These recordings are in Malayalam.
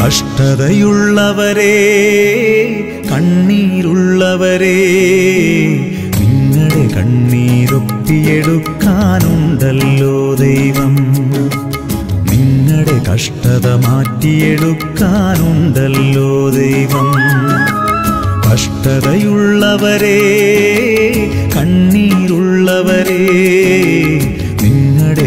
കഷ്ടതയുള്ളവരെ കണ്ണീരുള്ളവരെ നിങ്ങളുടെ കണ്ണീരൊപ്പിയെടുക്കാനുണ്ടല്ലോ ദൈവം നിങ്ങളുടെ കഷ്ടത മാറ്റിയെടുക്കാനുണ്ടല്ലോ ദൈവം കഷ്ടതയുള്ളവരെ കണ്ണീരുള്ളവരെ നിങ്ങളുടെ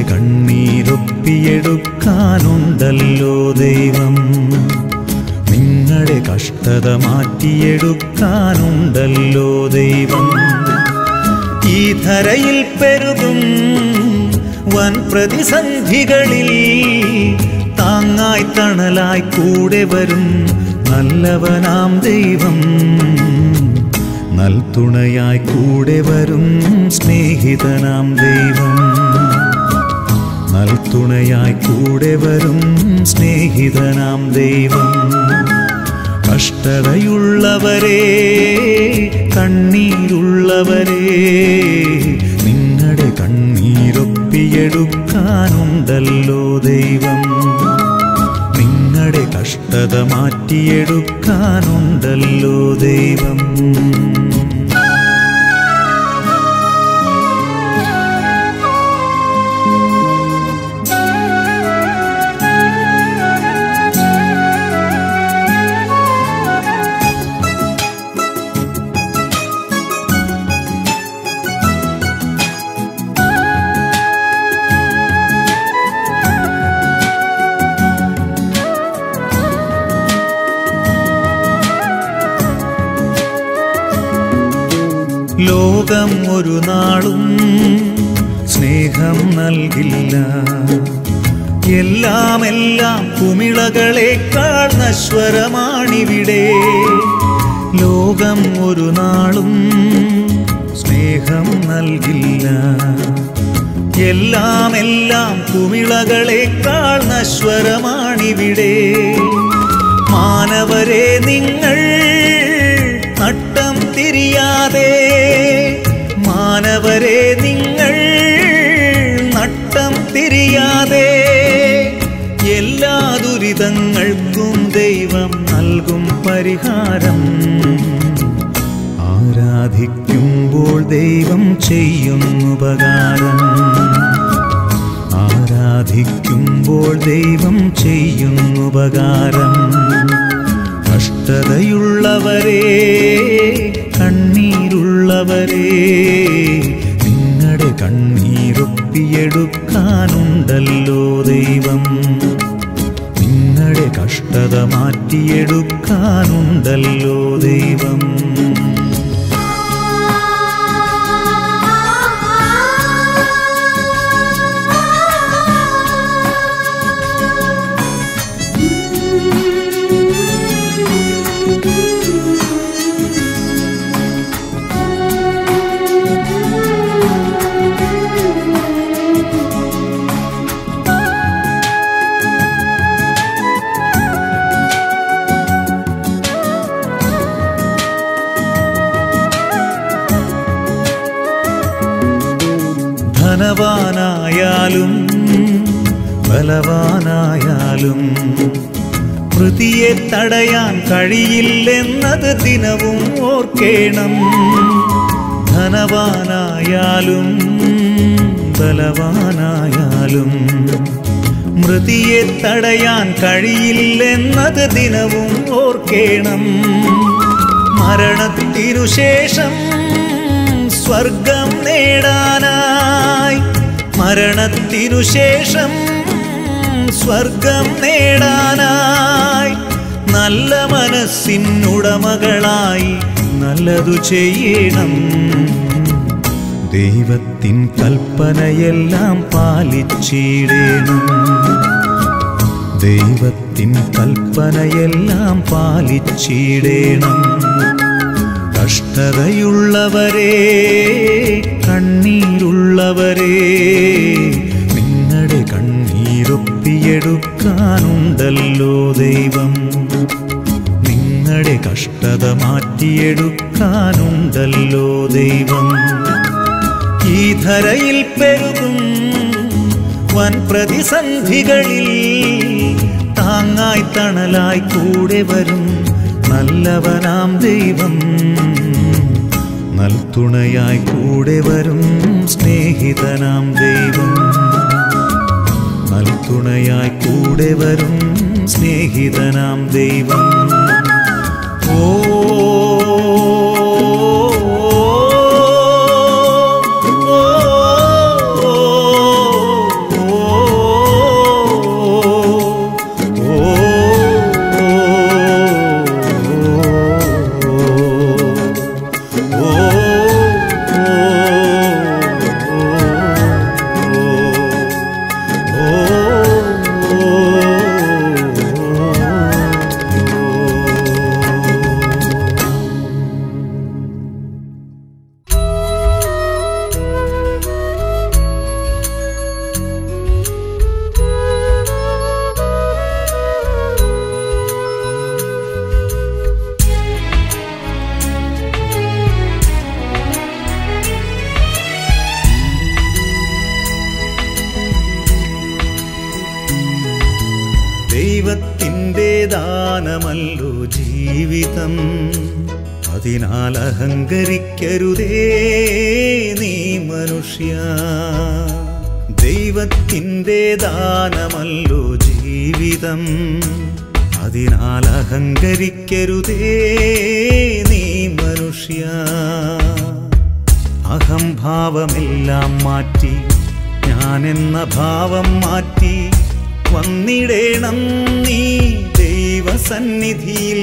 കണ്ണീരൊപ്പിയെടുക്കാനുണ്ടല്ലോ ദൈവം നിങ്ങളുടെ കഷ്ടത മാറ്റിയെടുക്കാനുണ്ടല്ലോ ദൈവം ഈ ധരയിൽ പെരുകും വൻ പ്രതിസന്ധികളിൽ താങ്ങായി തണലായി കൂടെ വരും നല്ലവനാം ദൈവം നൽതുണയായി കൂടെ വരും സ്നേഹിതനാം ദൈവം നൽതുണയായി കൂടെ വരും സ്നേഹിതനാം ദൈവം കഷ്ടതയുള്ളവരെ കണ്ണീരുള്ളവരെ നിങ്ങളുടെ കണ്ണീരൊപ്പിയെടുക്കാനുണ്ടല്ലോ ദൈവം നിങ്ങളുടെ കഷ്ടത മാറ്റിയെടുക്കാനുണ്ടല്ലോ ദൈവം ലോകം ഒരു നാളും സ്നേഹം നൽകില്ല എല്ലാം എല്ലാം കുമിളകളേക്കാൾ നശ്വരമാണിവിടെ ലോകം ഒരു നാളും സ്നേഹം നൽകില്ല എല്ലാം എല്ലാം കുമിളകളേക്കാൾ നശ്വരമാണിവിടെ മാനവരെ നിങ്ങൾ നട്ടം തിരിയാതെ മാനവരെ നിങ്ങൾ നട്ടം തിരിയാതെ എല്ലാ ദുരിതങ്ങൾക്കും ദൈവം നൽകും പരിഹാരം ആരാധിക്കുമ്പോൾ ദൈവം ചെയ്യുന്നുപകാരം ആരാധിക്കുമ്പോൾ ദൈവം ചെയ്യുന്നുപകാരം കഷ്ടതയുള്ളവരെ കണ്ണീരുള്ളവരെ നിങ്ങളുടെ കണ്ണീരൊപ്പിയെടുക്കാനുണ്ടല്ലോ ദൈവം നിങ്ങളുടെ കഷ്ടത മാറ്റിയെടുക്കാനുണ്ടല്ലോ ദൈവം ധനവാനായാലും ബലവാനായാലും കൃതിയെ തടയാൻ കഴിയില്ലെന്നത് ദിനവും ഓർക്കേണം ധനവാനായാലും ബലവാനായാലും മൃതിയെ തടയാൻ കഴിയില്ലെന്നത് ദിനവും ഓർക്കേണം മരണത്തിനു ശേഷം സ്വർഗം നേടാനായി മരണത്തിനു ശേഷം സ്വർഗം നേടാനായി നല്ല മനസ്സിനുടമകളായി നല്ലതു ചെയ്യണം ദൈവത്തിൻ കൽപ്പനയെല്ലാം പാലിച്ചിടേണം ദൈവത്തിൻ കൽപ്പനയെല്ലാം പാലിച്ചിടേണം കഷ്ടതയുള്ളവരെ കണ്ണീരുള്ളവരെ നിങ്ങളുടെ കണ്ണീരൊപ്പിയെടുക്കാനുണ്ടല്ലോ ദൈവം നിങ്ങളുടെ കഷ്ടത മാറ്റിയെടുക്കാനുണ്ടല്ലോ ദൈവം ഈ ധരയിൽ പെരുകും വൻ പ്രതിസന്ധികളിൽ താങ്ങ താങ്ങായി തണലായി കൂടെ വരും നല്ലവനാം ദൈവം നൽതുണയായി കൂടെ വരും സ്നേഹിതനാം ദൈവം നൽതുണയായി കൂടെ വരും സ്നേഹിതനാം ദൈവം ഓ ദൈവത്തിൻ്റെ ദാനമല്ലോ ജീവിതം അതിനാൽ അഹങ്കരിക്കരുതേ നീ മനുഷ്യ ദൈവത്തിൻ്റെ ദാനമല്ലോ ജീവിതം അതിനാൽ അഹങ്കരിക്കരുതേ നീ മനുഷ്യ അഹംഭാവമെല്ലാം മാറ്റി ഞാനെന്ന ഭാവം മാറ്റി വന്നിടേണം നീ ദൈവസന്നിധിയിൽ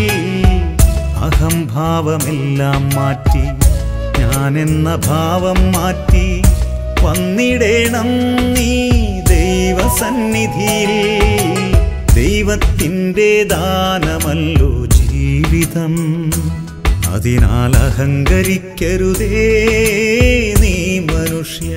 അഹംഭാവമെല്ലാം മാറ്റി ഞാനെന്ന ഭാവം മാറ്റി വന്നിടേണം നീ ദൈവസന്നിധിയിൽ ദൈവത്തിൻ്റെ ദാനമല്ലോ ജീവിതം അതിനാൽ അഹങ്കരിക്കരുതേ നീ മനുഷ്യ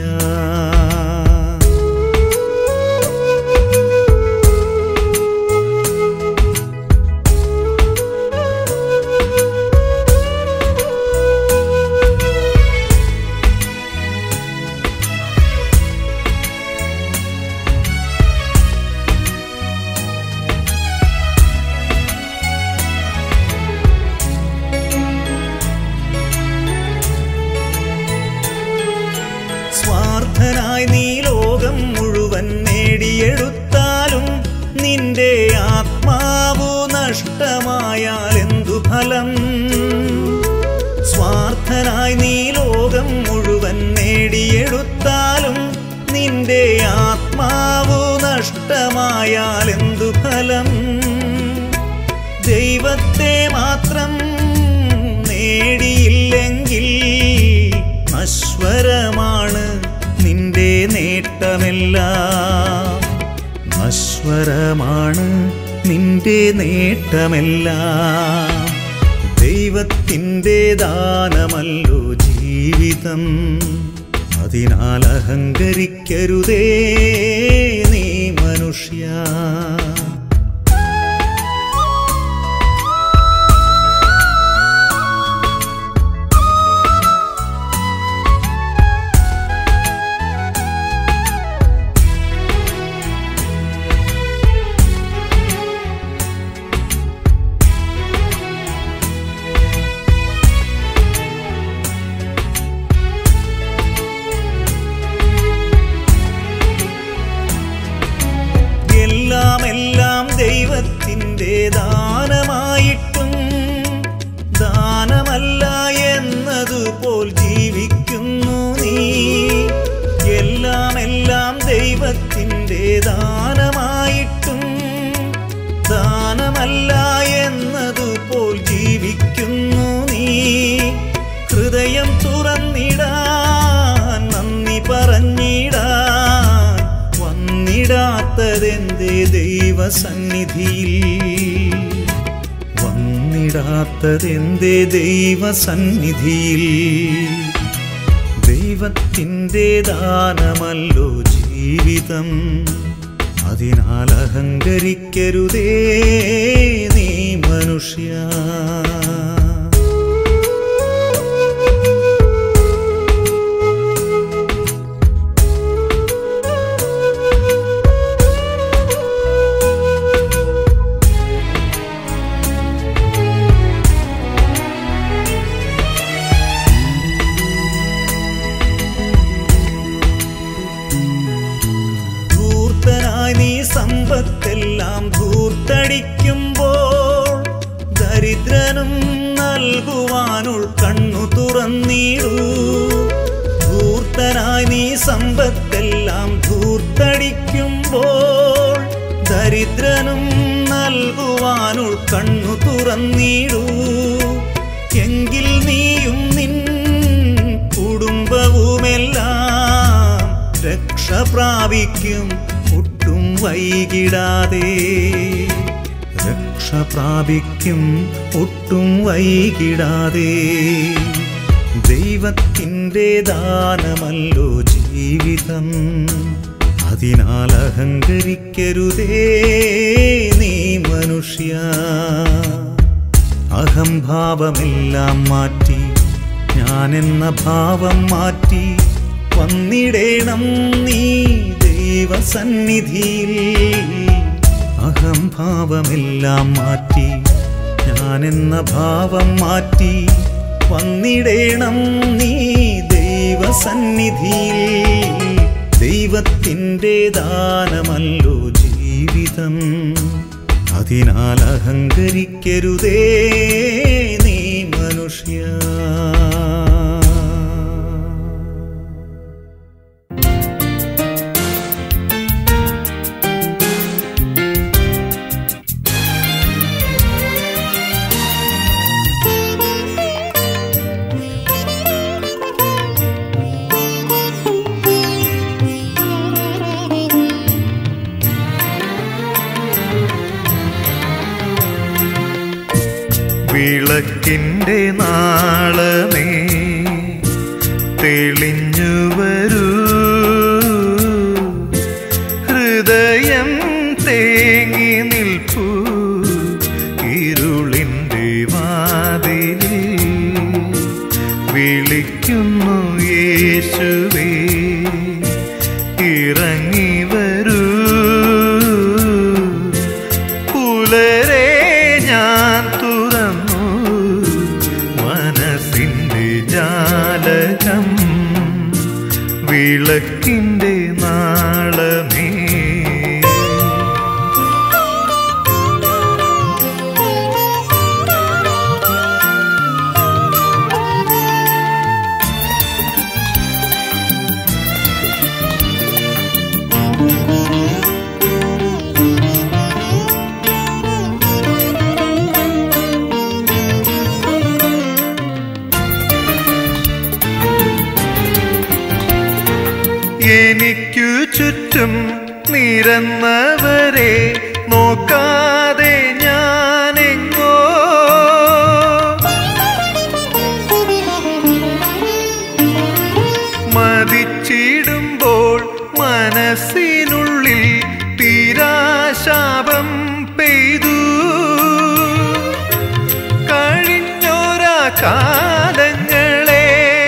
സ്വാർത്ഥനായി നീ ലോകം മുഴുവൻ നേടിയെടുത്താലും നിന്റെ ആത്മാവു നഷ്ടമായാൽ എന്തു ഫലം സ്വാർത്ഥനായി നീ ലോകം മുഴുവൻ നേടിയെടുത്താലും നിന്റെ ആത്മാവു നഷ്ടമായാൽ എന്തു ഫലം ദൈവത്തെ മാത്രം നേടിയില്ലെങ്കിൽ നശ്വരമാണ് നിന്റെ നേട്ടമെല്ലാം നശ്വരമാണ് നിന്റെ നേട്ടമെല്ലാം ദൈവത്തിൻ്റെ ദാനമല്ലോ ജീവിതം അതിനാൽ അഹങ്കരിക്കരുതേ നീ മനുഷ്യ എല്ലാം എല്ലാം ദൈവത്തിൻ്റെ ദാനമായിട്ടും ദാനമല്ല എന്നതുപോൽ ജീവിക്കുന്നു നീ എല്ലാം എല്ലാം ദൈവത്തിൻ്റെ ദാനമായിട്ടും ദാനമല്ല എന്നതുപോൽ ജീവിക്കുന്നു നീ ഹൃദയം തുറന്നിടാൻ നന്ദി പറഞ്ഞിടാൻ വന്നിടാത്തതെന്തേ ദൈവസന്നിധിയിൽ വന്നിടാത്തതെന്തേ ദൈവസന്നിധിയിൽ ദൈവത്തിൻ്റെ ദാനമല്ലോ ജീവിതം അതിനാൽ അഹങ്കരിക്കരുതേ നീ മനുഷ്യ സമ്പത്തെല്ലാം ധൂർത്തടിക്കുമ്പോൾ ദരിദ്രനും നൽകുവാനുൾ കണ്ണു തുറന്നിടൂ ധൂർത്തനായി നീ സമ്പത്തെല്ലാം ധൂർത്തടിക്കുമ്പോൾ ദരിദ്രനും നൽകുവാനുൾ കണ്ണു തുറന്നിടൂ എങ്കിൽ നീയും നിൻ കുടുംബവുമെല്ലാം രക്ഷ പ്രാപിക്കും ഒട്ടും വൈകിടാതെ രക്ഷ പ്രാപിക്കും ഒട്ടും വൈകിടാതെ ദൈവത്തിൻ്റെ ദാനമല്ലോ ജീവിതം അതിനാൽ അഹങ്കരിക്കരുതേ നീ മനുഷ്യ അഹംഭാവമെല്ലാം മാറ്റി ഞാനെന്ന ഭാവം മാറ്റി വന്നിടേണം നീ ദൈവസന്നിധിയിൽ അഹംഭാവമെല്ലാം മാറ്റി ഞാനെന്ന ഭാവം മാറ്റി വന്നിടേണം നീ ദൈവസന്നിധിയിൽ ദൈവത്തിൻ്റെ ദാനമല്ലോ ജീവിതം അതിനാൽ അഹങ്കരിക്കരുതേ നീ മനുഷ്യ വിളക്കിൻ്റെ നാളമേ തെളിഞ്ഞു വരൂ ഹൃദയം തേങ്ങി നിൽപ്പൂ ഇരുളിൻ്റെ വാതിലിൽ വിളിക്കുന്നു യേശുവേ ഇറങ്ങി വരൂ പുലരെ ഞാൻ തുറന്നു മനസ്സിൻ്റെ ജാലകം വിളക്കിൻ്റെ നാളമേ എനിക്കു ചുറ്റും നിരന്നവരെ നോക്കാതെ ഞാനെങ്ങോ മതിച്ചിടുമ്പോൾ മനസ്സിനുള്ളിൽ തീരാശാപം പെയ്തു കഴിഞ്ഞൊരാ കാലങ്ങളെ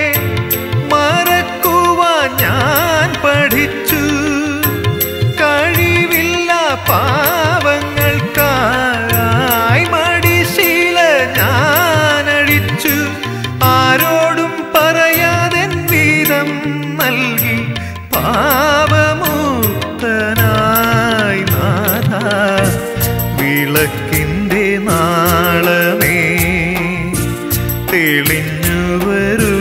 മറക്കുവാൻ ഞാൻ പഠിച്ചു കഴിവില്ല പാവങ്ങൾക്കായി മടിശീല ഞാൻ അഴിച്ചു ആരോടും പറയാതെ വീതം നൽകി പാപമുക്തനായി നാഥ വിളക്കിൻ്റെ നാളമേ തെളിഞ്ഞു വരൂ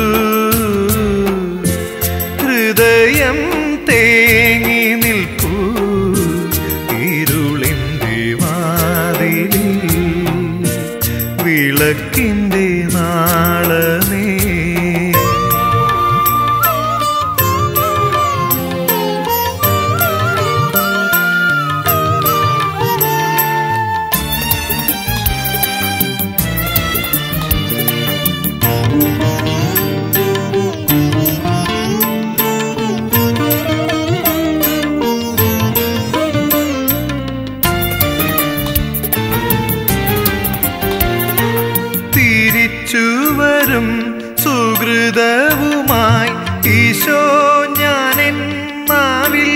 ഹൃദയം തേങ്ങി നിൽക്കൂ ഇരുളിൻ്റെ വാതിലിൽ വിളക്കിൻ്റെ നാളമേ തിരിച്ചു വരും സുഹൃതവുമായി ഈശോ ഞാനെൻ നാവിൽ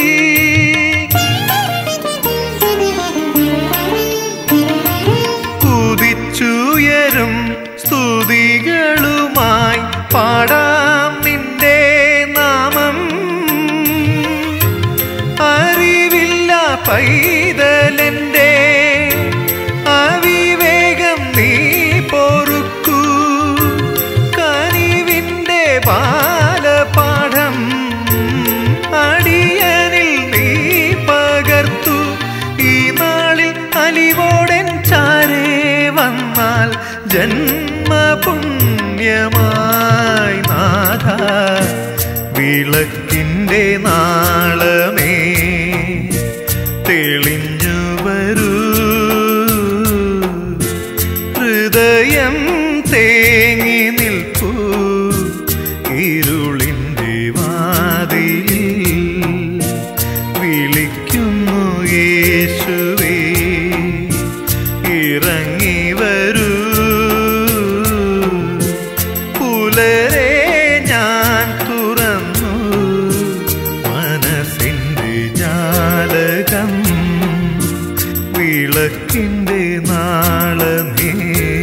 കുതിച്ചുയരും സ്തുതികളുമായി പാടാം നിന്റെ നാമം അറിവില്ല പൈ ബാലപാഠം അടിയനിൽ നീ പകർത്തു ഈ നാളിൽ അലിവോടൻ ചാരേ വന്നാൽ ജന്മപുണ്യമായി നാഥ വിളക്കിൻ്റെ നാളമേ തെളിഞ്ഞു വരൂ ഹൃദയം തേങ്ങി നിൽക്കൂ ഇരുളിൻ്റെ വാതിലിൽ വിളിക്കുന്നു യേശുവേ ഇറങ്ങി വരൂ പുലരെ ഞാൻ തുറന്നു മനസ്സിൻ്റെ ജാലകം വിളക്കിൻ്റെ നാളമേ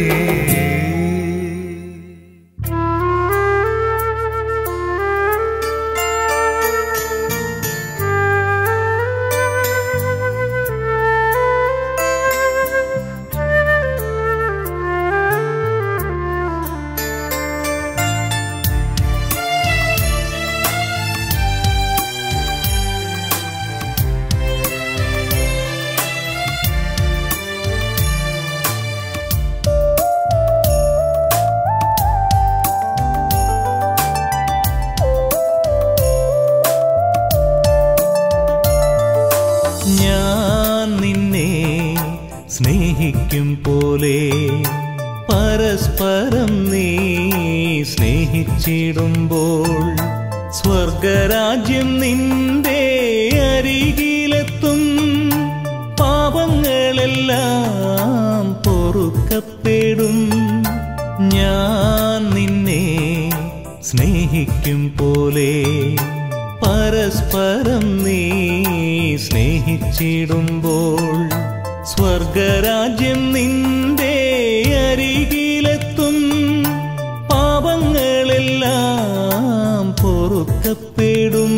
ഞാൻ നിന്നെ സ്നേഹിക്കും പോലെ പരസ്പരം നീ സ്നേഹിച്ചിടുമ്പോൾ സ്വർഗരാജ്യം നിന്റെ അരികിലെത്തും പാപങ്ങളെല്ലാം പൊറുക്കപ്പെടും ഞാൻ നിന്നെ സ്നേഹിക്കും പോലെ പരസ്പരം നീ സ്നേഹിച്ചിടുമ്പോൾ സ്വർഗരാജ്യം നിന്റെ അരികിലെത്തും പാപങ്ങളെല്ലാം പൊറുക്കപ്പെടും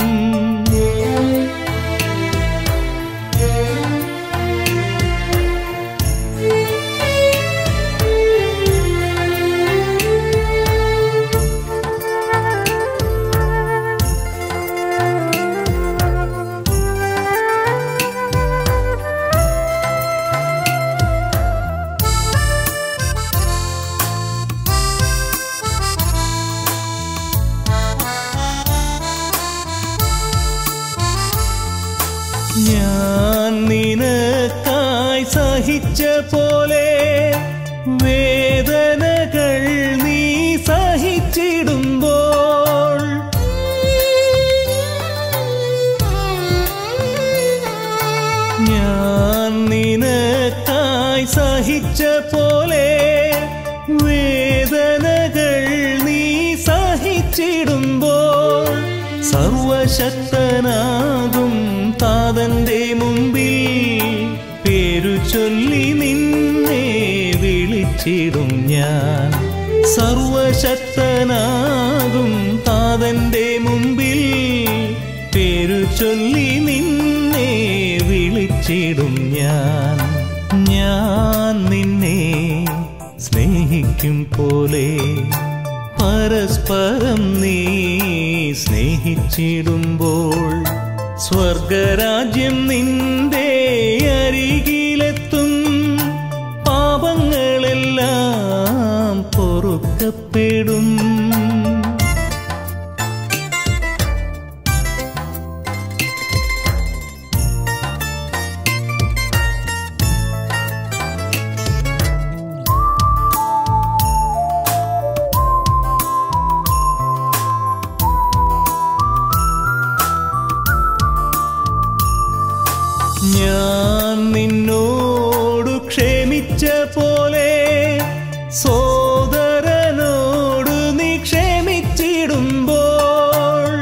ഞാൻ നിനക്കായി സഹിച്ച പോലെ വേദനകൾ നീ സഹിച്ചിടുമ്പോൾ ഞാൻ നിനക്കായി സഹിച്ച പോലെ വേദനകൾ നീ സഹിച്ചിടുമ്പോൾ സർവശക്തനാകും താതന്റെ മുമ്പിൽ പേരു ചൊല്ലി നിന്നെ വിളിച്ചിടും ഞാൻ സർവശക്തനാകും താതന്റെ മുമ്പിൽ പേരു ചൊല്ലി നിന്നെ വിളിച്ചിടും ഞാൻ ഞാൻ നിന്നെ സ്നേഹിക്കും പോലെ പരസ്പരം നീ സ്നേഹിച്ചിടുമ്പോൾ സ്വർഗരാജ്യം നിന്റെ അരികിലെത്തും പാപങ്ങളെല്ലാം പൊറുക്കപ്പെടും ഞാൻ നിന്നോടു ക്ഷമിച്ച പോലെ സോദരനോട് നീ ക്ഷമിച്ചിടുമ്പോൾ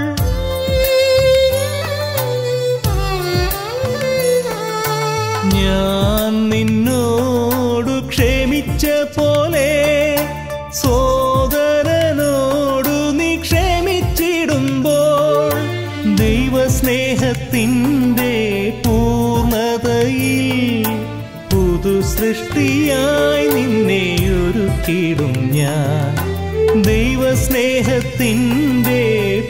ഞാൻ നിന്നോടു ക്ഷമിച്ച പോലെ സോദരനോടു നീ ക്ഷമിച്ചിടുമ്പോൾ ദൈവസ്നേഹത്തിൻ്റെ പൂർണ്ണതയിൽ പുതു സൃഷ്ടിയായി നിന്നെ ഒരുക്കിടും ഞാൻ ദൈവ ദൈവസ്നേഹത്തിൻ്റെ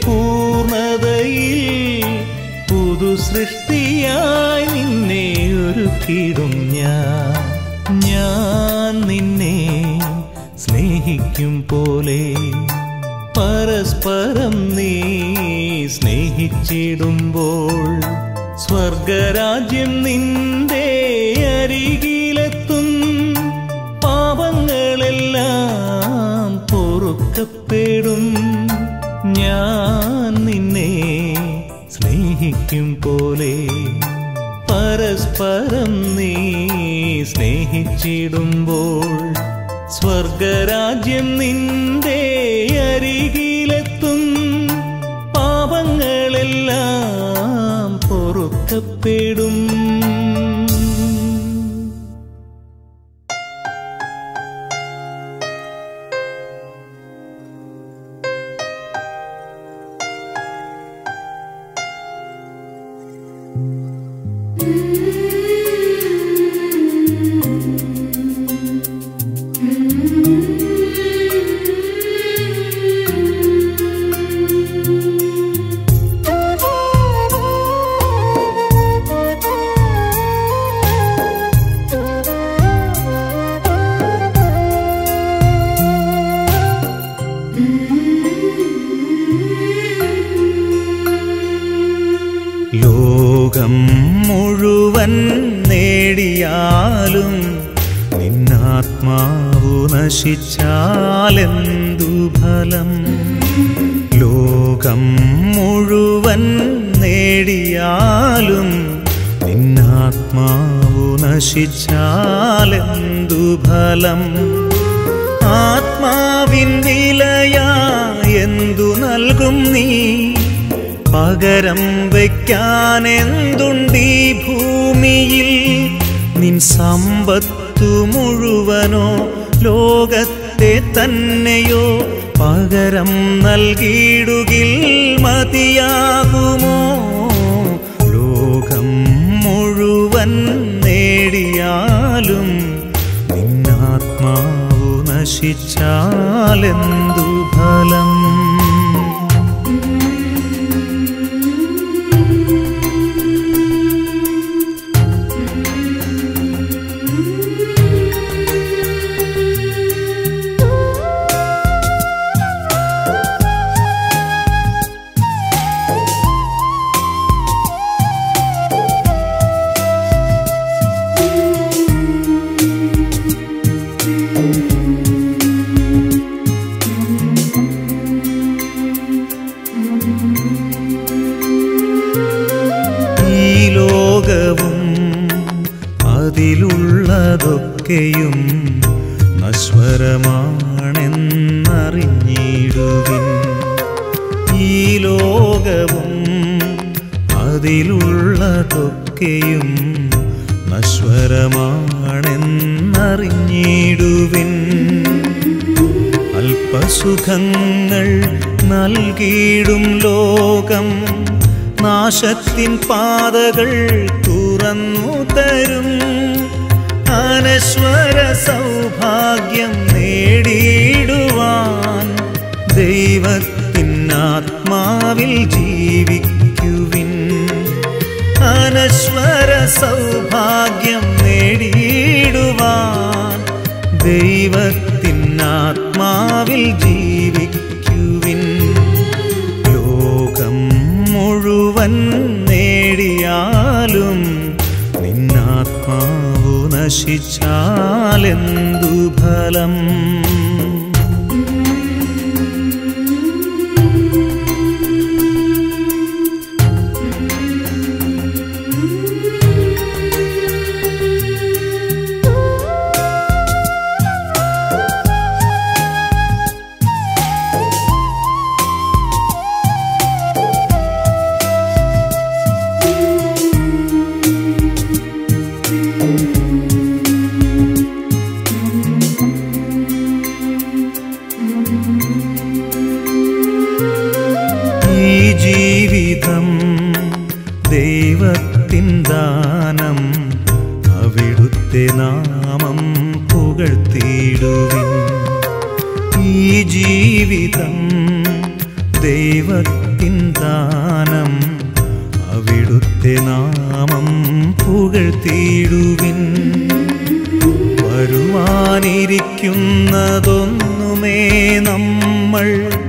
പൂർണതയിൽ പുതു സൃഷ്ടിയായി നിന്നെ ഒരുക്കിടും ഞാൻ ഞാൻ നിന്നെ സ്നേഹിക്കും പോലെ പരസ്പരം നീ സ്നേഹിച്ചിടുമ്പോൾ സ്വർഗരാജ്യം നിന്റെ അരികിലെത്തും പാപങ്ങളെല്ലാം പൊറുക്കപ്പെടും ഞാൻ നിന്നെ സ്നേഹിക്കും പോലെ പരസ്പരം നീ സ്നേഹിച്ചിടുമ്പോൾ സ്വർഗരാജ്യം നിന്റെ അരികിലെത്തും പാപങ്ങളെല്ലാം പൊറുക്കപ്പെടും ലോകം മുഴുവൻ നേടിയാലും നിന്നാത്മാവു നശിച്ചാലെന്തു ഫലം ലോകം മുഴുവൻ നേടിയാലും നിന്നാത്മാവു നശിച്ചാലെന്തു ഫലം ആത്മാവിൻ വിലയാ എന്തു നൽകും നീ പകരം വയ്ക്കാൻ എന്തുണ്ടീ ഭൂമിയിൽ നിൻ സമ്പത്തു മുഴുവനോ ലോകത്തെ തന്നെയോ പകരം നൽകിയിടുകിൽ മതിയാകുമോ ലോകം മുഴുവൻ നേടിയാലും നിന്നാത്മാവു നശിച്ചാലെന്തു ഫലം ഈ ലോകവും അതിലുള്ളതൊക്കെയും നശ്വരമാണെന്നറിഞ്ഞിടുവിൻ ഈ ലോകവും അതിലുള്ളതൊക്കെയും നശ്വരമാണെന്നറിഞ്ഞിടുവിൻ അല്പസുഖങ്ങൾ നൽകിയിടും ലോകം നാശത്തിൻ പാതകൾ തുറന്നു തരും അനശ്വര സൗഭാഗ്യം നേടിയിടുവാൻ ദൈവത്തിൻ ആത്മാവിൽ ജീവിക്കുവിൻ അനശ്വര സൗഭാഗ്യം നേടിയിടുവാൻ ദൈവത്തിൻ ആത്മാവിൽ ജീവിക്കുവിൻ ലോകം മുഴുവൻ നേടിയാലും നിന്നാത്മാവു നശിച്ചാലെന്തു ഫലം ദൈവത്തിൻ ദാനം അവിടുത്തെ നാമം പുകഴ്ത്തിയിടുവിൻ വരുവാനിരിക്കുന്നതൊന്നുമേ നമ്മൾ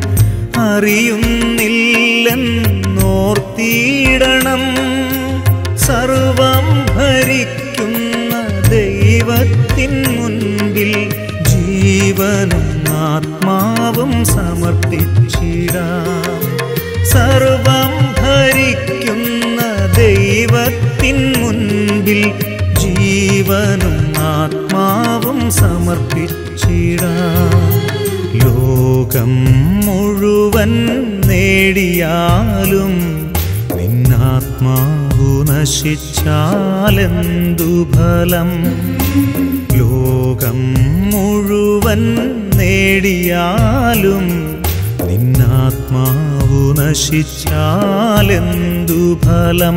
അറിയുന്നില്ലെന്നോർത്തിയിടണം സർവം ഭരിക്കുന്ന ദൈവത്തിൻ മുൻപിൽ ജീവനും ആത്മാവും സമർപ്പിച്ചിടാം സർവം ഭരിക്കുന്ന ദൈവത്തിൻ മുൻപിൽ ജീവനും ആത്മാവും സമർപ്പിച്ചിടാം ലോകം മുഴുവൻ നേടിയാലും നിന്നാത്മാവു നശിച്ചാലെന്തു ഫലം ലോകം മുഴുവൻ നേടിയാലും നിന്നാത്മാവു നശിച്ചാലെന്തു ഫലം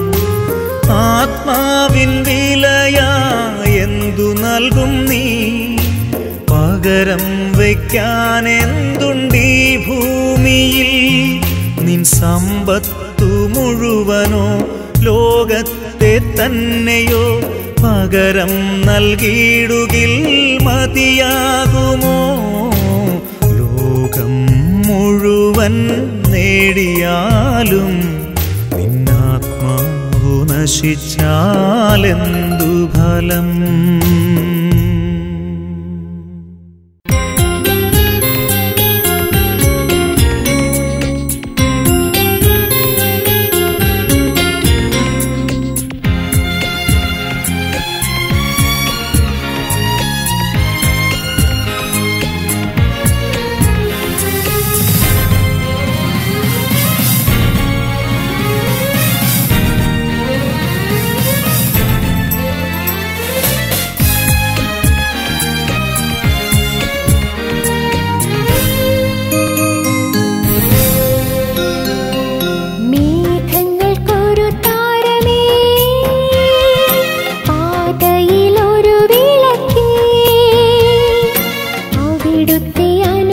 ആത്മാവിൻ വിലയാ എന്തു നൽകും നീ പകരം വയ്ക്കാൻ എന്തുണ്ടീ ഭൂമിയിൽ നിൻ സമ്പത്തു മുഴുവനോ ലോകത്തെ തന്നെയോ പകരം നൽകിയിടുകിൽ മതിയാകുമോ ലോകം മുഴുവൻ നേടിയാലും നിന്നാത്മാവു നശിച്ചാലെന്തു ഫലം മേഘങ്ങൾക്കൊരു താരമേ പാതയിലൊരു വിളക്കേ അവിടുത്തെ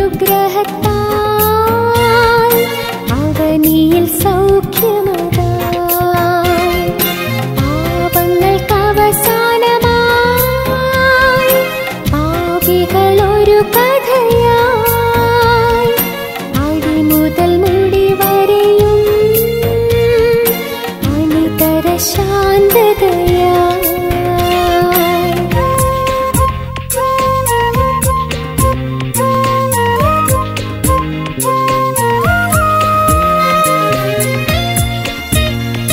അനുഗ്രഹത്താൽ അവനിയിൽ സൗഖ്യമതായി പാപങ്ങൾക്ക് അവസാനമായി പാപികളൊരു കഥയായി അടിമുതൽ മുടി വരെയും അനിതര ശാന്തതയായി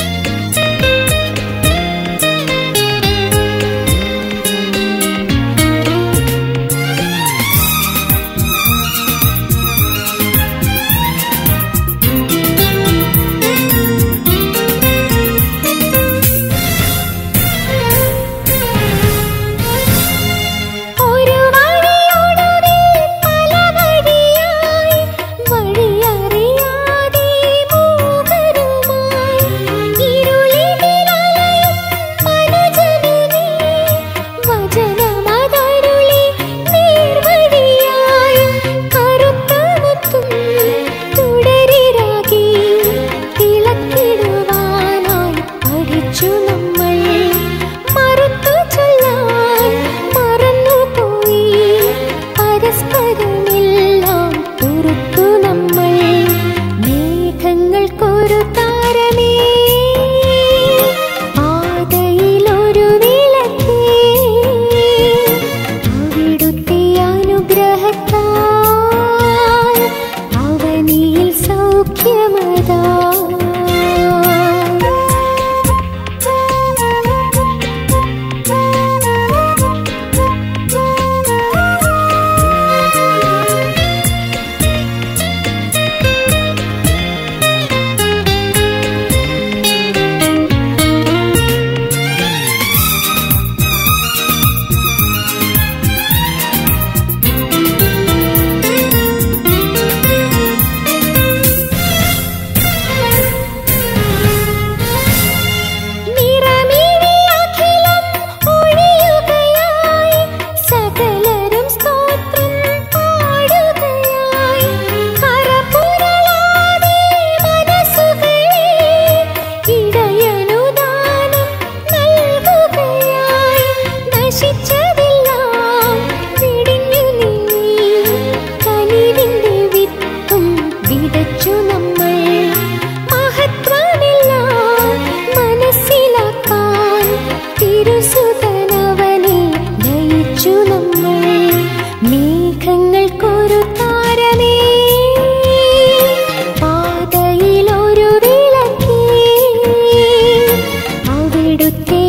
ഒരു വഴിയൊടുവിൽ പല വഴിയായി വഴിയറിയാതെ മൂകരുമായി ഇരുളിതിലലയും മനുജനമേ വചനമതരുളി നേർവഴിയായി കറുത്ത മുത്തും തുടരിരാകി തിളക്കിടുവാനായി പഠിച്ചു നമ്മൾ മറുത്തു ചൊല്ലാൻ മറന്നുപോയി പരസ്പരമെല്ലാം പൊറുത്തു നമ്മൾ മേഘങ്ങൾക്കൊരു താരമേ പാതയിലൊരു വിളക്കേ അവിടുത്തെ അനുഗ്രഹത്താൽ അവനിൽ സൗഖ്യമതാ വിതച്ചു നമ്മൾ മഹത്വമെല്ലാം മനസ്സിലാക്കാൻ തിരുസുതനവനെ നയിച്ചു നമ്മൾ മേഘങ്ങൾക്കൊരു താരമേ പാതയിലൊരു വിളക്കേ അവിടുത്തെ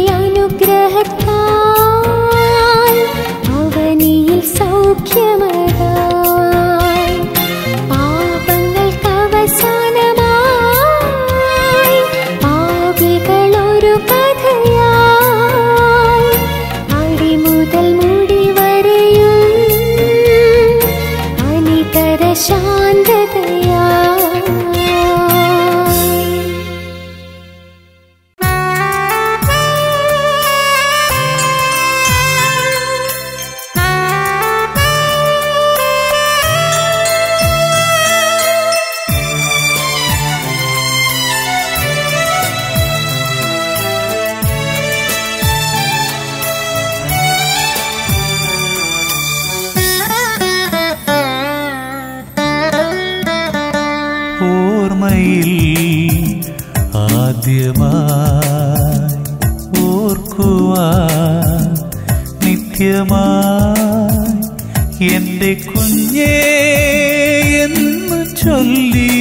അനുഗ്രഹത്താൽ അവനിൽ സൗഖ്യമതായി പാപങ്ങൾക്ക് അവസാനമായി പാപികളൊരു കഥയായി അടിമുതൽ മുടി വരെയും അനിതര ശാന്തതയായി ഓർമ്മയിൽ ആദ്യമായി ഓർക്കുവാൻ നിത്യമായി എൻ്റെ കുഞ്ഞേ എന്ന് ചൊല്ലി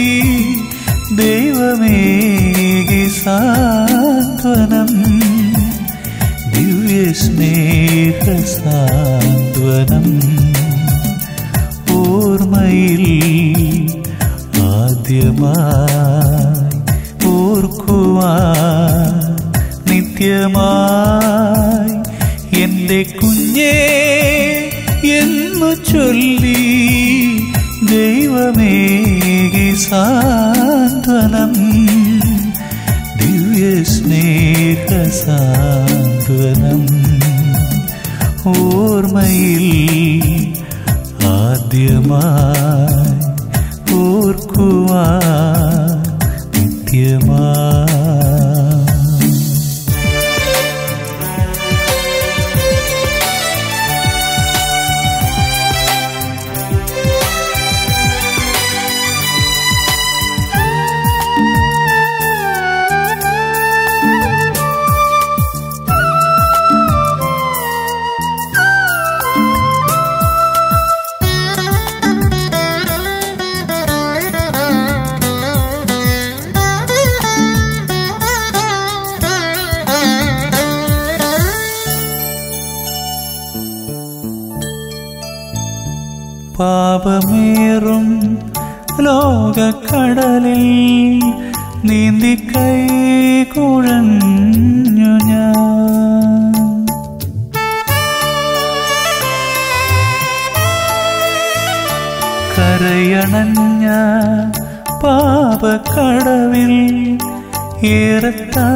ദൈവമേകി സാന്ത്വനം ദിവ്യ സ്നേഹ സാന്ത്വനം ഓർമ്മയിൽ ആദ്യമായി ഓർക്കുവാൻ നിത്യമായി എൻ്റെ കുഞ്ഞേ എന്നു ചൊല്ലി ദൈവമേകി സാന്ത്വനം ദിവ്യ സ്നേഹ സാന്ത്വനം ഓർമ്മയിൽ ആദ്യമായി ഓർക്കുവാൻ നിത്യമായി പാപമേറും ലോകക്കടലിൽ നീന്തി കൈ കുഴഞ്ഞു ഞാൻ കരയണഞ്ഞ പാപക്കടവിൽ ഏറെ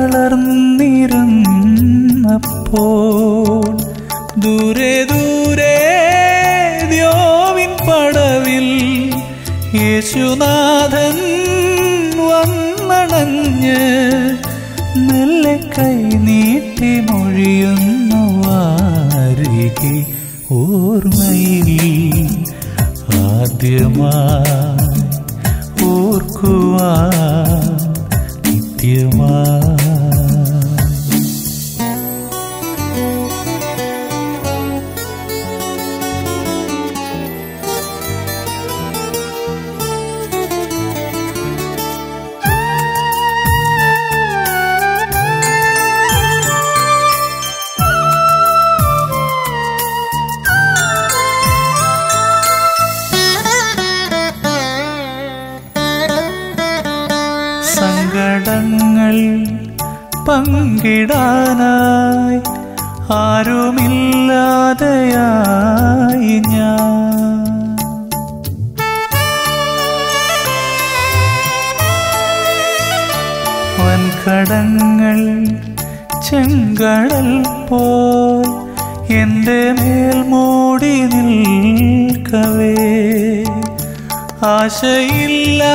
തളർന്നിരുന്നപ്പോൾ ദൂരെ ദൂരെ ദ്യോവിൻ പടവിൽ യേശുനാഥൻ വന്നണഞ്ഞ് മെല്ലെ കൈ നീട്ടി മൊഴിയുന്നു വാരികെ ഓർമ്മയിൽ ആദ്യമായി ഓർക്കുവാൻ നിത്യമായി സങ്കടങ്ങൾ പങ്കിടാനായി ആരുമില്ലാതെയായി ഞാൻ വൻകടങ്ങൾ ചെങ്കടൽ പോൽ എൻ്റെ മേൽ മൂടി നിൽക്കവേ ആശയില്ല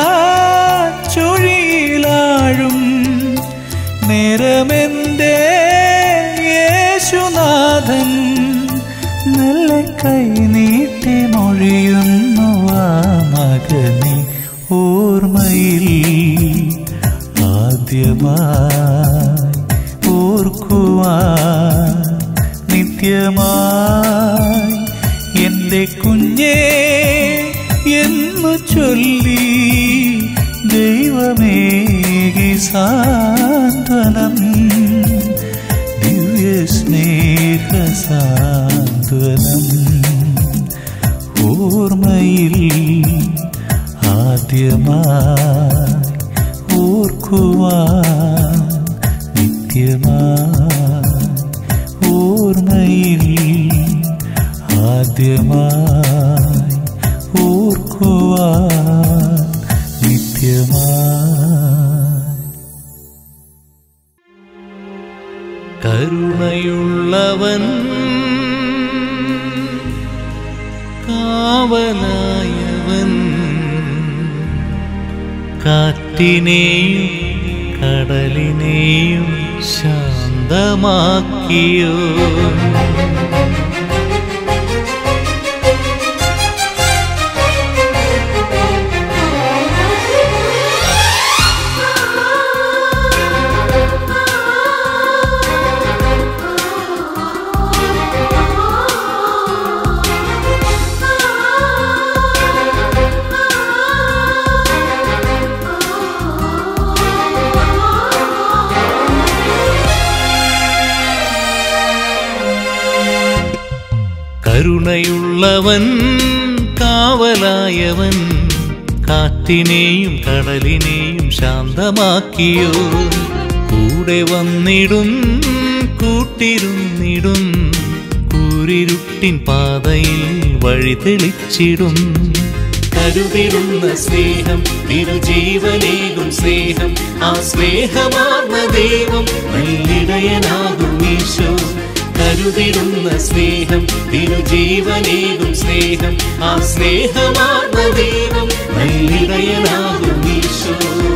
ചുഴിയിലാഴും നേരമെന്റെ യേശുനാഥൻ നല്ല കൈ നീട്ടി മൊഴിയുന്നു ആ മകനെ ഓർമ്മയിൽ ആദ്യമായി ഓർക്കുവാൻ നിത്യമായി എൻ്റെ കുഞ്ഞേ എന്നു ചൊല്ലി ദൈവമേകി സാന്ത്വനം ദിവ്യ സ്നേഹ സാന്ത്വനം ഓർമ്മയിൽ ആദ്യമായി ഓർക്കുവാൻ നിത്യമായി ഓർമ്മയിൽ ആദ്യമായി ഓർക്കുവാൻ നിത്യമായി കരുണയുള്ളവൻ കാവലായവൻ കാറ്റിനെയും കടലിനെയും ശാന്തമാക്കിയോ കരുണയുള്ളവൻ കാവലായവൻ കാറ്റിനെയും കടലിനെയും ശാന്തമാക്കിയോ കൂടെ വന്നിടും കൂട്ടിരുന്നിടും കൂരിരുട്ടിൻ പാതയിൽ വഴി തെളിച്ചിടും കരുതിടുന്ന സ്നേഹം തിരുജീവനേകും സ്നേഹം ആ സ്നേഹമാർന്ന ദൈവം നല്ലിടയനാകും ഈശോ കരുതിടുന്ന സ്നേഹം തിരുജീവനേകും സ്നേഹം ആ സ്നേഹമാർന്ന ദൈവം നല്ലിടയനാകും ഈശോ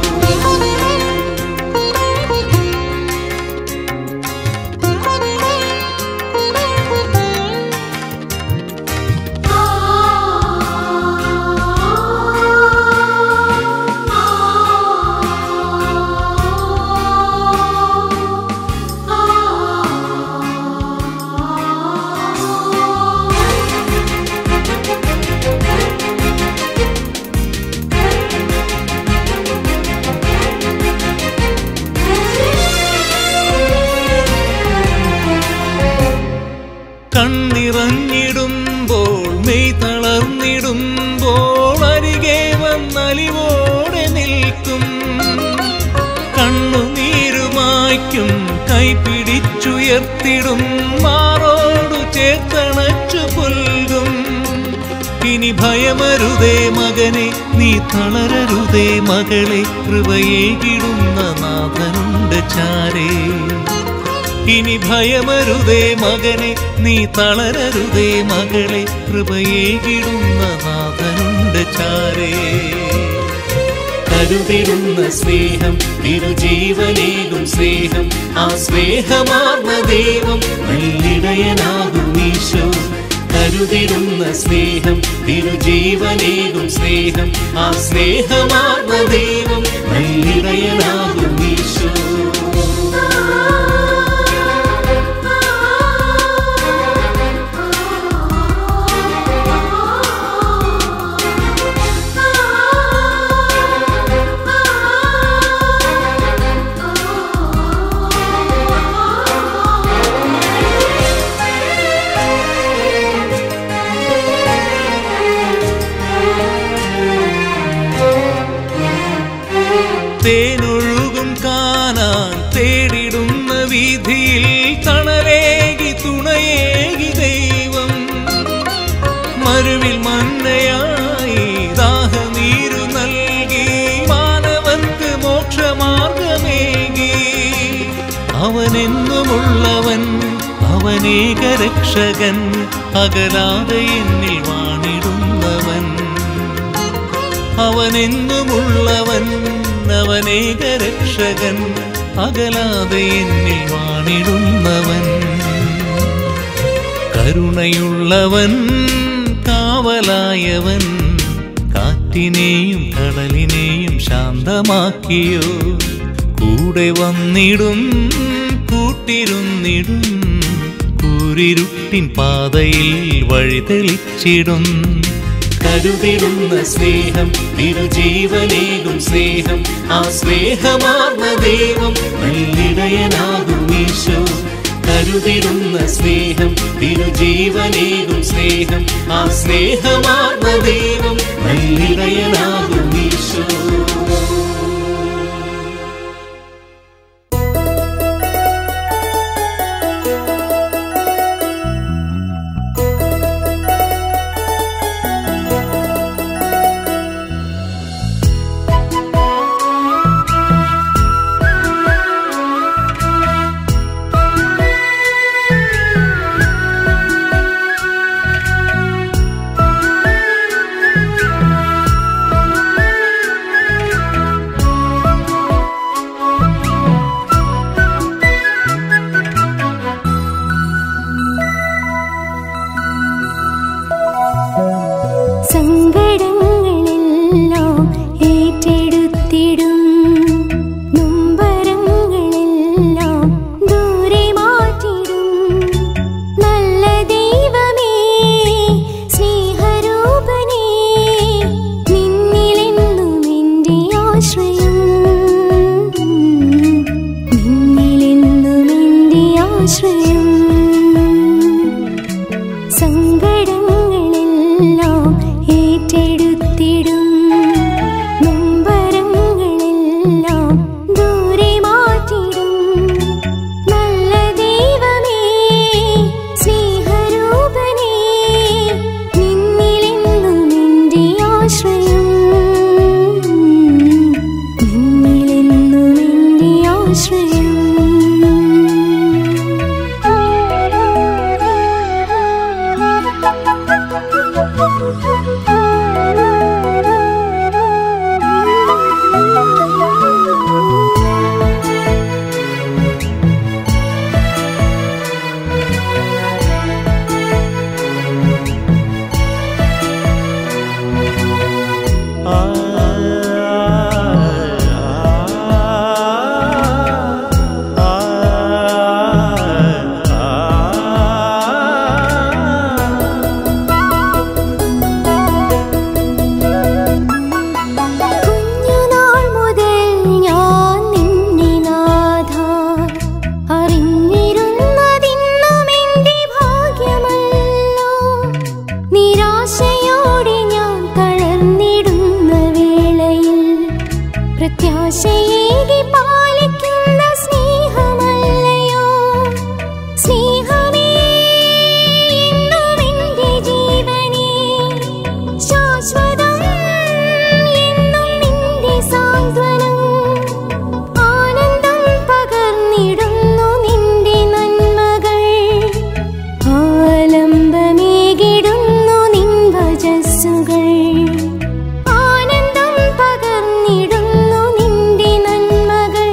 കണ്ണിറങ്ങിടുമ്പോൾ മെയ് തളർന്നിടുമ്പോൾ അരികെ വന്നലിവോടെ നിൽക്കും കണ്ണുനീരുമായ്ക്കും കൈപിടിച്ചുയർത്തിടും മാറോടു ചേർത്തണച്ചു പുൽകും ഇനി ഭയമരുതേ മകനെ നീ തളരരുതേ മകളെ കൃപയേകിടുന്ന നാഥനുണ്ട് ചാരേ ഇനി ഭയമരുതേ മകനെ നീ തളരരുതേ മകളെ കൃപയേകിടുന്ന നാഥനുണ്ട് ചാരേ കരുതിടുന്ന സ്നേഹം തിരുജീവനേകും സ്നേഹം ആ സ്നേഹമാർന്ന ദൈവം നല്ലിടയനാകും ഈശോ കരുതിടുന്ന സ്നേഹം തിരുജീവനേകും സ്നേഹം ആ സ്നേഹമാർന്ന ദൈവം നല്ലിടയനാകും ഈശോ തേനൊഴുകും കാണാൻ തേടിടുന്ന വീതിയിൽ തണലേകി തുണയേകി ദൈവം മരുവിൽ മന്നയായി ദാഹനീരു നൽകി മാനവർക്ക് മോക്ഷമാർഗമേകി അവനെന്നുമുള്ളവൻ അവനേക രക്ഷകൻ അകലാതെ എന്നിൽ വാണിടുന്നവൻ അവനെന്നുമുള്ളവൻ അവനേക രക്ഷകൻ അകലാതെ എന്നിൽ വാണിടുന്നവൻ കരുണയുള്ളവൻ കാവലായവൻ കാറ്റിനെയും കാറ്റിനെയും കടലിനെയും ശാന്തമാക്കിയോ കൂടെ വന്നിടും കൂട്ടിരുന്നിടും കൂരിരുട്ടിൻ പാതയിൽ വഴി തെളിച്ചിടും കരുതിടുന്ന സ്നേഹം തിരുജീവനേകും സ്നേഹം ആ സ്നേഹമാർന്ന ദൈവം നല്ലിടയനാകും ഈശോ കരുതിടുന്ന സ്നേഹം തിരുജീവനേകും സ്നേഹം ആ സ്നേഹമാർന്ന ദൈവം നല്ലിടയനാകും ഈശോ സങ്കടങ്ങളെല്ലാം ഏറ്റെടുത്തിടും നൊമ്പരങ്ങളെല്ലാം ദൂരെ മാറ്റിടും നല്ല ദൈവമേ സ്നേഹരൂപനേ നിന്നിലെന്നും എൻ്റെ ആശ്രയം നിന്നിലെന്നും എൻ്റെ ആശ്രയം സങ്കടങ്ങളെല്ലാം ഏറ്റെടുത്തിടും നൊമ്പരങ്ങളെല്ലാം ദൂരെ മാറ്റിടും നല്ല ദൈവമേ സ്നേഹരൂപനേ നിന്നിലെന്നും എൻ്റെ ആശ്രയം നിന്നിലെന്നും എൻ്റെ ആശ്രയം കുഞ്ഞുനാൾ മുതൽ ഞാൻ നിന്നെ നാഥ അറിഞ്ഞിരുന്നതിന്നും എൻ്റെ ഭാഗ്യമല്ലോ നിരാശയോടെ ഞാൻ തളർന്നിടുന്ന വേളയിൽ പ്രത്യാശയേകി പാലിക്കുന്ന സ്നേഹമല്ലയോ സ്നേഹമേ എന്നും എൻ്റെ ജീവനേ ശാശ്വതം എന്നും നിന്റെ സാന്ത്വനം ആനന്ദം പകർന്നിടുന്നു നിന്റെ നന്മകൾ ആലംബമേകിടുന്നു നിൻ ഭജസ്സുകൾ ആനന്ദം പകർന്നിടുന്നു നിന്റെ നന്മകൾ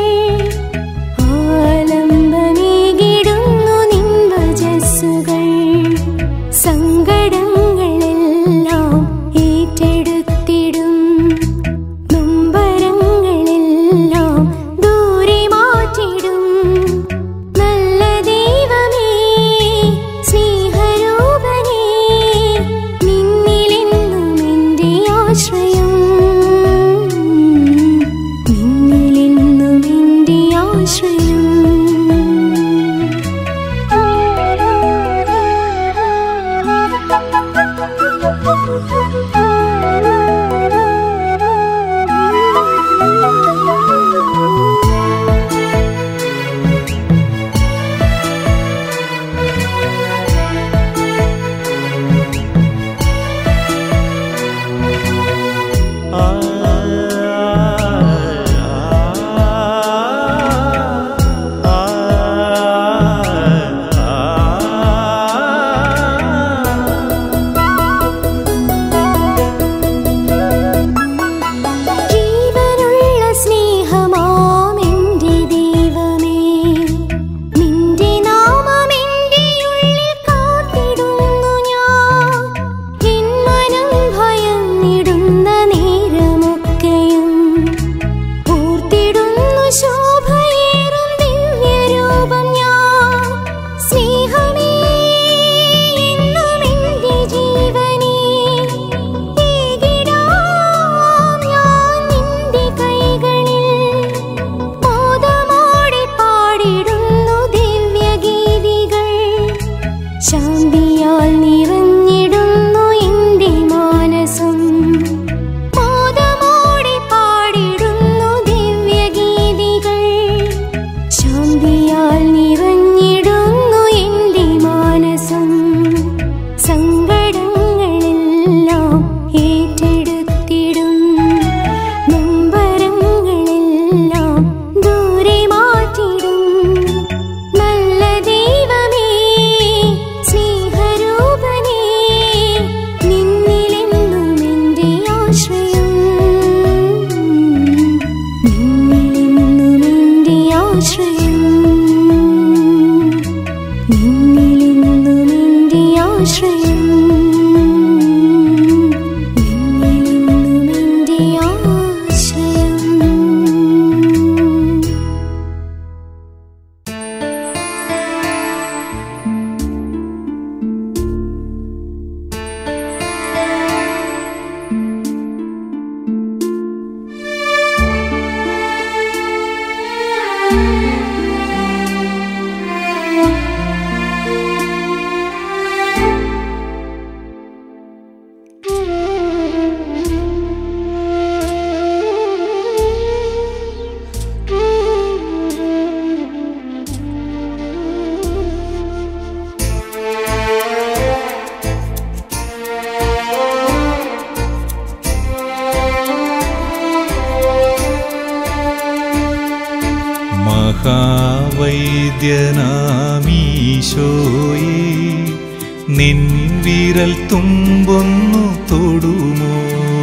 മഹാവൈദ്യനാമീശോയെ നിൻ വിരൽ തുമ്പൊന്നു തൊടുമോ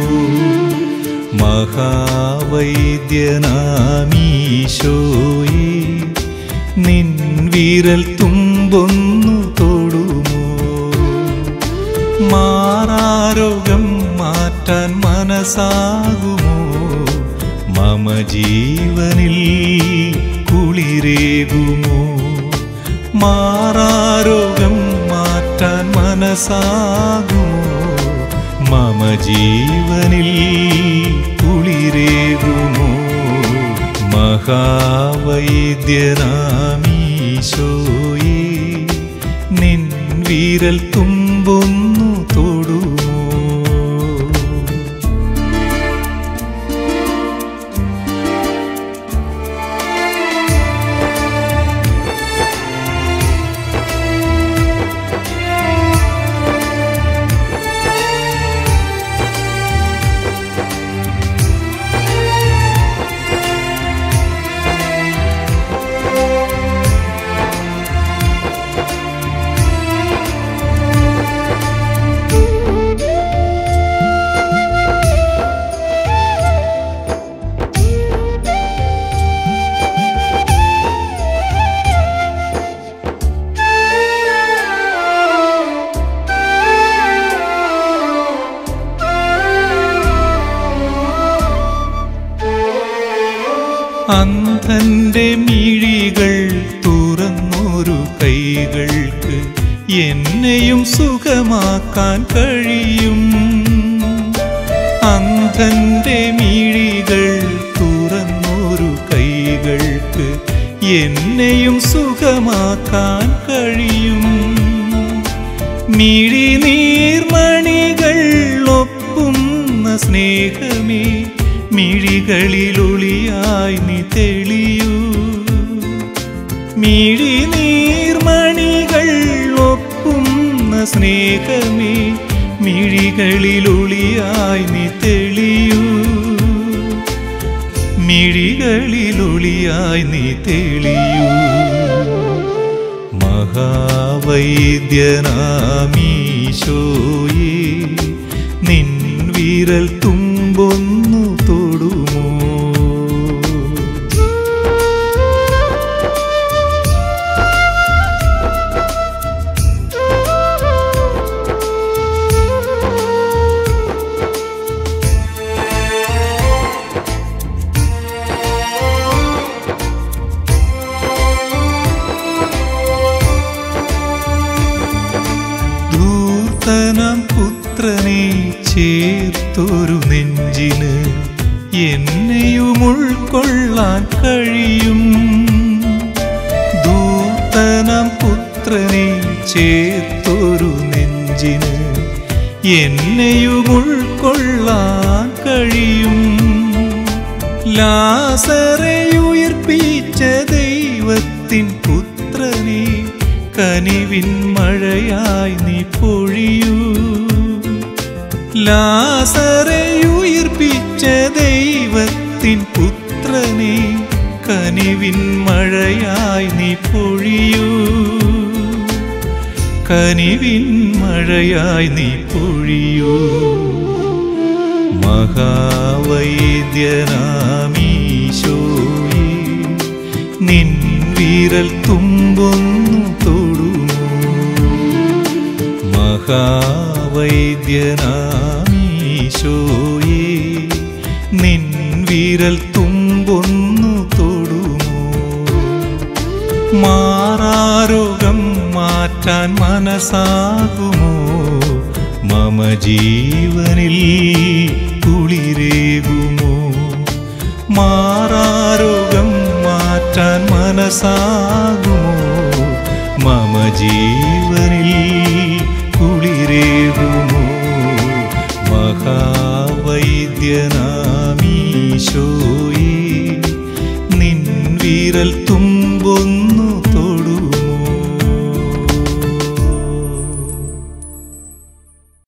മഹാവൈദ്യനാമീശോയെ നിൻ വിരൽ തുമ്പൊന്നു തൊടുമോ മാറാരോഗം മാറ്റാൻ മനസ്സാകുമോ മമ ജീവനിൽ കുളിരേകുമോ മാറാരോഗം മാറ്റാൻ മനസ്സാകുമോ മമ ജീവനിൽ കുളിരേകുമോ മഹാവൈദ്യനാമീശോയേ നിൻ വിരൽ തുമ്പൊന്നു തൊടുമോ അന്ധന്റെ മിഴികൾ തുറന്നൊരു കൈകൾക്ക് എന്നെയും സുഖമാക്കാൻ കഴിയും അന്ധന്റെ മിഴികൾ തുറന്നൊരു കൈകൾക്ക് എന്നെയും സുഖമാക്കാൻ കഴിയും മിഴി നീർമണികൾ ഒപ്പുന്ന സ്നേഹമേ മിഴികളിലൊളിയായി നീ തെളിയൂ മിഴി നീർമണികൾ ഒപ്പുന്ന സ്നേഹമേ മിഴികളിലൊളിയായി നീ തെളിയൂ മിഴികളിലൊളിയായി നീ തെളിയൂ മഹാവൈദ്യനാമീശോയേ നിൻ വിരൽ തുമ്പൊന്നു തൊടുമോ ധൂർത്തനം പുത്രനെ ചേർത്തൊരു നെഞ്ചിന് എന്നെയും ഉൾക്കൊള്ളാൻ കഴിയും ദൂതനം പുത്രനെ ചേർത്തൊരു നെഞ്ചിന് എന്നെയും ഉൾക്കൊള്ളാൻ കഴിയും ലാസറെ ഉയർപ്പിച്ച ദൈവത്തിൻ പുത്രനെ കനിവിൻ മഴയായി നീ പൊഴിയൂ ലാസറെ ഉയർപ്പിച്ച ദൈവത്തിൻ പുത്രനെ കനിവിൻ മഴയായി നീ പൊഴിയൂ കനിവിൻ മഴയായി നീ പൊഴിയൂ മഹാവൈദ്യനാമീശോയേ നിൻ വിരൽ തുമ്പൊന്നു തൊടുമോ മഹാവൈദ്യനാമീശോയേ നിൻ വിരൽ തുമ്പൊന്നു തൊടുമോ മാറാരോഗം മാറ്റാൻ മനസ്സാകുമോ മമ ജീവനിൽ കുളിരേകുമോ മാറാരോഗം മാറ്റാൻ മനസ്സാകുമോ മമ ജീവനിൽ കുളിരേകുമോ മഹാവൈദ്യനാമീശോയേ നിൻ വിരൽ തുമ്പ